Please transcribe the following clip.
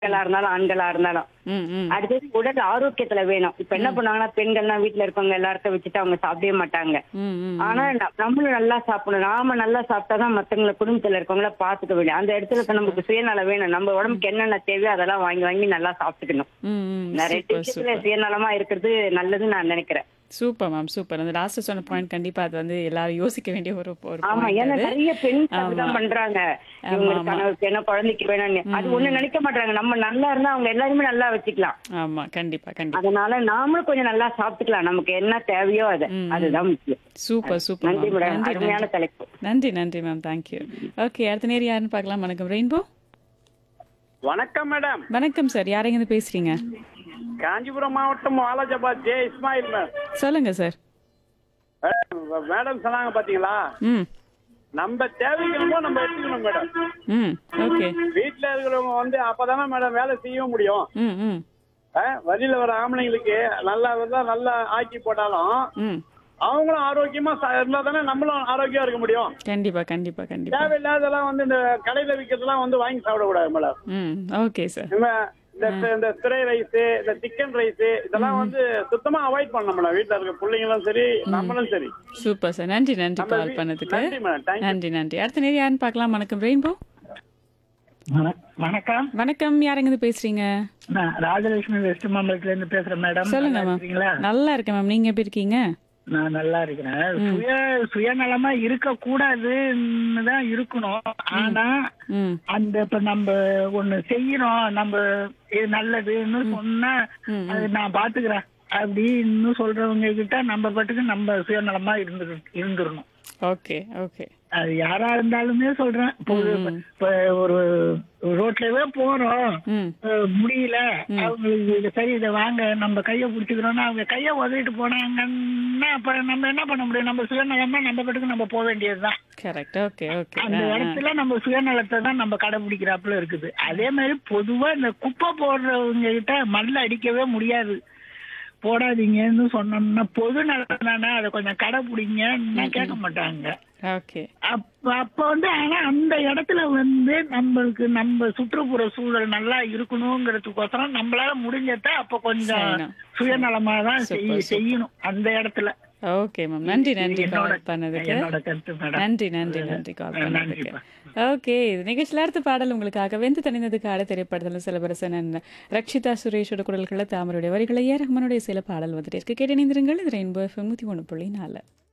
பெண்களா இருந்தாலும் ஆண்களா இருந்தாலும் ம் ம் அடுத்தது உடல் ஆரோக்கியத்துல வேணும் இப்ப என்ன பண்ணுவாங்கன்னா பெண்கள்லாம் வீட்டுல இருக்கவங்க எல்லார்ட்ட வச்சுட்டு அவங்க சாப்பிடவே மாட்டாங்க ம் ம் ஆனா ந- நம்மளும் நல்லா சாப்பிடணும் நாம நல்லா சாப்பிட்டாதான் மத்தவங்களை குடும்பத்துல இருக்கவங்கள பாத்துக்க வேண்டிய அந்த இடத்துல இப்ப நமக்கு சுயநலம் வேணும் நம்ம உடம்புக்கு என்னென்ன தேவையோ அதெல்லாம் வாங்கி வாங்கி நல்லா சாப்பிட்டுக்கணும் ம் ம் நிறைய சூப்பர் விஷயத்துல சூப்பர் சுயநலமா இருக்கிறது நல்லதுன்னு நான் நினைக்கிறேன் சூப்பர் மேம் சூப்பர் அந்த லாஸ்ட் சொன்ன பாயிண்ட் கண்டிப்பா அது வந்து எல்லாரும் யோசிக்க வேண்டிய ஒரு ஒரு ஆமா point ஏன்னா அது. நிறைய பெண் ஆமா. அப்படிதான் பண்றாங்க ஆமா, இவங்களுக்கு ஆமா. கணவருக்கு என்ன குழந்தைக்கு வேணும்னு அது ஒண்ணு நினைக்க மாட்டாங்க நம்ம நல்லா இருந்தா அவங்க எல்லாருமே நல்லா வச்சுக்கலாம் ஆமா கண்டிப்பா கண்டிப்பா அதனால நாமளும் கொஞ்சம் நல்லா சாப்பிட்டுக்கலாம் நமக்கு என்ன தேவையோ அது அதுதான் முக்கியம் சூப்பர் சூப்பர் நன்றி மேம் மேடம் நன்றி அருமையான நன்றி தலைப்பு நன்றி நன்றி மேம் தேங்க்யூ ஓகே அடுத்த நேரம் யாருன்னு பார்க்கலாம் வணக்கம் ரெயின்போ வணக்கம் மேடம் வணக்கம் சார் யாரைங்க இருந்து பேசுறீங்க காஞ்சிபுரம் மாவட்டம் வாலாஜாபாத் ஜே இஸ்மாயில் மேம் சொல்லுங்க சார் மேடம், மேடம் சொன்னாங்க பாத்தீங்களா ம் நம்ம தேவைக்கிறமோ நம்ம எடுத்துக்கணும் மேடம் ம் ஓகே வீட்டுல இருக்கிறவங்க வந்து அப்பதானே மேடம் வேலை செய்யவும் முடியும் ம் ம் அஹ், வழியில வர ஆம்பளைங்களுக்கு நல்லா இருந்தா நல்லா ஆக்கி போட்டாலும் ம் அவங்களும் ஆரோக்கியமா ச- இருந்தா தானே நம்மளும் ஆரோக்கியமா இருக்க முடியும் கண்டிப்பா கண்டிப்பா கண்டிப்பா தேவையில்லாதெல்லாம் வந்து இந்த கடையில விற்கிறதெல்லாம் வந்து வாங்கி சாப்பிடக்கூடாது மேடம் ம் ஓகே சார் இந்த இந்த இந்த ஸ்ப்ரே ரைஸ் இந்த சிக்கன் ரைஸ் இதெல்லாம் வந்து சுத்தமா அவாய்ட் பண்ணணும் மேடம் வீட்டுல இருக்க பிள்ளைங்களும் சரி நம்மளும் சரி சூப்பர் சார் நன்றி நன்றி நம்ம கால் வீ- பண்ணதுக்கு நன்றி மேடம் தேங்க்யூ நன்றி நன்றி அடுத்த நேரம் யாருன்னு பார்க்கலாம் வணக்கம் ரெயின்போ வணக்- வணக்கம் வணக்கம் யாருங்க இருந்து பேசுறீங்க நான் ராஜலட்சுமி வெஸ்ட் மாம்பலத்துல இருந்து பேசுறேன் மேடம் சொல்லுங்க நல்லா மேம் இருக்கீங்களா நல்லா இருக்கேன் மேம் நீங்க எப்படி இருக்கீங்க நான் நல்லா இருக்கிறேன் சுய சுயநலமா இருக்க கூடாதுன்னு தான் இருக்கணும் ஆனா ம் அந்த இப்ப நம்ம ஒண்ணு செய்யறோம் நம்ம இது நல்லதுன்னு சொன்னா ம், அது நான் பாத்துக்கிறேன் அப்படின்னு சொல்றவங்க கிட்ட நம்ம பாட்டுக்கு நம்ம சுயநலமா இருந்து இருந்துடணும் ஓகே ஓகே அது யாரா இருந்தாலுமே சொல்றேன் இப்போ ஒரு- இப்ப ஒரு ரோட்லவே போறோம் ம் அஹ் முடியல அவங்களுக்கு இது சரி இதை வாங்க நம்ம கைய பிடிச்சிக்கிறோம்னா அவங்க கைய உதவிட்டு போனாங்கன்னா அப்ப நம்ம என்ன பண்ண முடியும் நம்ம சுயநலமா நம்ம பாட்டுக்கு நம்ம போக வேண்டியதுதான் கரெக்ட் ஓகே ஓகே அந்த இடத்துல நம்ம சுயநலத்தை தான் நம்ம கடைபிடிக்கிறாப்புல இருக்குது அதே மாதிரி பொதுவா இந்த குப்பை போடுறவங்க கிட்ட மண்ணில் அடிக்கவே முடியாது போடாதீங்கன்னு சொன்னோம்னா பொது நலம் தானே அதை கொஞ்சம் கடைபிடிங்கன்னா கேட்க மாட்டாங்க ஓகே அப்ப அப்ப வந்து ஆனா அந்த இடத்துல வந்து நம்மளுக்கு நம்ம சுற்றுப்புற சூழல் நல்லா இருக்கணுங்கிறதுக்கோசரம் நம்மளால முடிஞ்சத அப்ப கொஞ்சம் செய்யணும். சுயநலமா தான் Super, செய்ய- super. செய்யணும் அந்த இடத்துல ஓகே மேம் நன்றி நன்றி என்னோட கால் பண்ணதுக்கு என்னோட கருத்து மேடம் நன்றி நன்றி நன்றி கால் நன்றி, பண்ணதுக்கு பா. ஓகே இது நிகழ்ச்சியில் அடுத்த பாடல் உங்களுக்காக வெந்து தணிந்ததுக்கு ஆட திரைப்படத்தில் சிலபரசன் ரக்ஷிதா சுரேஷோட குரல்களை தாமருடைய வரிகளை ஏ ரஹ்மானுடைய சில பாடல் வந்துட்டு இருக்கு கேட்டு இணைந்திருங்கள் இது ரெயின்போ எஃப்எம் நூற்றி ஒன்று புள்ளி நாலு